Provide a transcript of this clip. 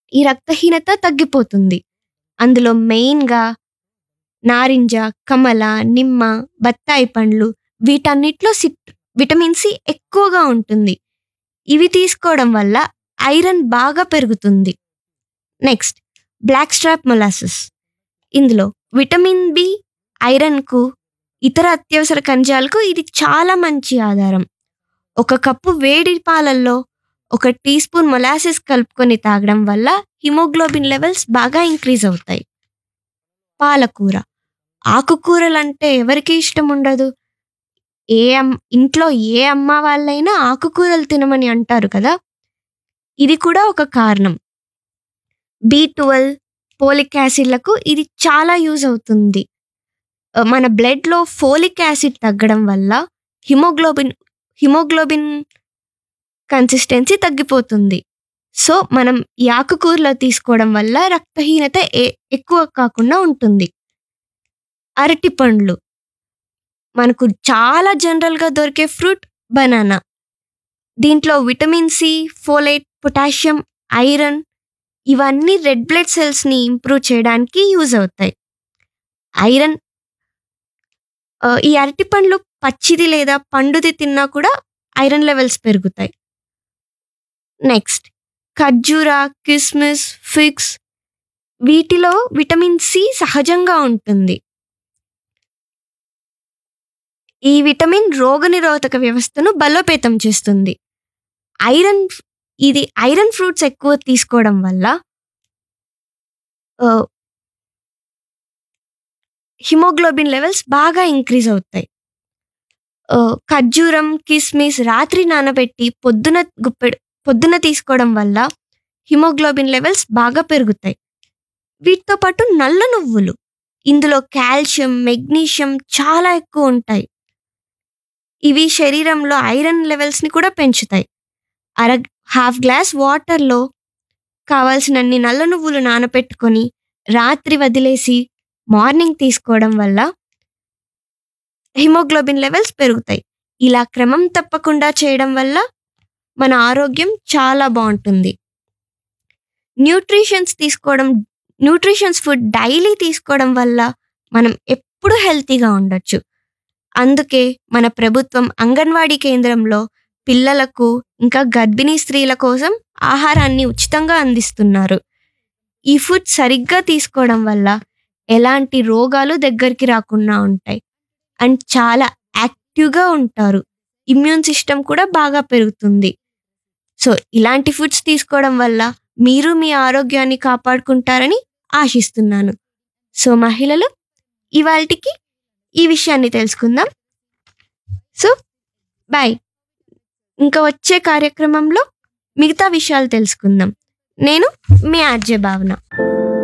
ఈ రక్తహీనత తగ్గిపోతుంది అందులో మెయిన్గా నారింజ కమల నిమ్మ బత్తాయి పండ్లు వీటన్నిటిలో సిట్ విటమిన్ సి ఎక్కువగా ఉంటుంది ఇవి తీసుకోవడం వల్ల ఐరన్ బాగా పెరుగుతుంది నెక్స్ట్ బ్లాక్ స్ట్రాప్ మొలాసెస్ ఇందులో విటమిన్ బి ఐరన్కు ఇతర అత్యవసర ఖనిజాలకు ఇది చాలా మంచి ఆధారం ఒక కప్పు వేడి పాలల్లో ఒక టీ స్పూన్ మొలాసిస్ కలుపుకొని తాగడం వల్ల హిమోగ్లోబిన్ లెవెల్స్ బాగా ఇంక్రీజ్ అవుతాయి పాలకూర ఆకుకూరలు అంటే ఎవరికి ఇష్టం ఉండదు ఏ అమ్ ఇంట్లో ఏ అమ్మ వాళ్ళైనా ఆకుకూరలు తినమని అంటారు కదా ఇది కూడా ఒక కారణం బి ట్వెల్వ్ పోలిక్ యాసిడ్లకు ఇది చాలా యూజ్ అవుతుంది ఆ, మన బ్లడ్లో ఫోలిక్ యాసిడ్ తగ్గడం వల్ల హిమోగ్లోబిన్ హిమోగ్లోబిన్ కన్సిస్టెన్సీ తగ్గిపోతుంది సో మనం ఈ ఆకుకూరలు తీసుకోవడం వల్ల రక్తహీనత ఏ- ఎక్కువ కాకుండా ఉంటుంది అరటి పండ్లు మనకు చాలా జనరల్గా దొరికే ఫ్రూట్ బనానా దీంట్లో vitamin C folate potassium iron ఇవన్నీ రెడ్ బ్లడ్ సెల్స్ని ఇంప్రూవ్ చేయడానికి యూజ్ అవుతాయి ఐరన్ ఆ, ఈ అరటి పండ్లు పచ్చిది లేదా పండుది తిన్నా కూడా ఐరన్ లెవెల్స్ పెరుగుతాయి నెక్స్ట్ ఖర్జూరా కిస్మిస్ ఫిగ్స్ వీటిలో విటమిన్ సి సహజంగా ఉంటుంది ఈ విటమిన్ రోగనిరోధక వ్యవస్థను బలోపేతం చేస్తుంది ఐరన్ ఇది ఐరన్ ఫ్రూట్స్ ఎక్కువ తీసుకోవడం వల్ల ఆ, హిమోగ్లోబిన్ లెవెల్స్ బాగా ఇంక్రీజ్ అవుతాయి ఆ, ఖర్జూరం కిస్మిస్ రాత్రి నానబెట్టి పొద్దున గుప్పెడు పొద్దున తీసుకోవడం వల్ల హిమోగ్లోబిన్ లెవెల్స్ బాగా పెరుగుతాయి వీటితో పాటు నల్ల నువ్వులు ఇందులో కాల్షియం మెగ్నీషియం చాలా ఎక్కువ ఉంటాయి ఇవి శరీరంలో ఐరన్ లెవెల్స్ని కూడా పెంచుతాయి అర హాఫ్ గ్లాస్ వాటర్లో కావాల్సినన్ని నల్ల నువ్వులు నానబెట్టుకొని రాత్రి వదిలేసి మార్నింగ్ తీసుకోవడం వల్ల హిమోగ్లోబిన్ లెవెల్స్ పెరుగుతాయి ఇలా క్రమం తప్పకుండా చేయడం వల్ల మన ఆరోగ్యం చాలా బాగుంటుంది న్యూట్రిషన్స్ తీసుకోవడం న్యూట్రిషన్స్ ఫుడ్ డైలీ తీసుకోవడం వల్ల మనం ఎప్పుడు హెల్తీగా ఉండొచ్చు అందుకే మన ప్రభుత్వం అంగన్వాడీ కేంద్రంలో పిల్లలకు ఇంకా గర్భిణీ స్త్రీల కోసం ఆహారాన్ని ఉచితంగా అందిస్తున్నారు ఈ ఫుడ్ సరిగ్గా తీసుకోవడం వల్ల ఎలాంటి రోగాలు దగ్గరికి రాకుండా ఉంటాయి అండ్ చాలా యాక్టివ్గా ఉంటారు ఇమ్యూన్ సిస్టమ్ కూడా బాగా పెరుగుతుంది సో ఇలాంటి ఫుడ్స్ తీసుకోవడం వల్ల మీరు మీ ఆరోగ్యాన్ని కాపాడుకుంటారని ఆశిస్తున్నాను సో మహిళలు ఇవాళకి ఈ విషయాన్ని తెలుసుకుందాం సో బాయ్ ఇంకా వచ్చే కార్యక్రమంలో మిగతా విషయాలు తెలుసుకుందాం నేను మీ ఆర్జే భావన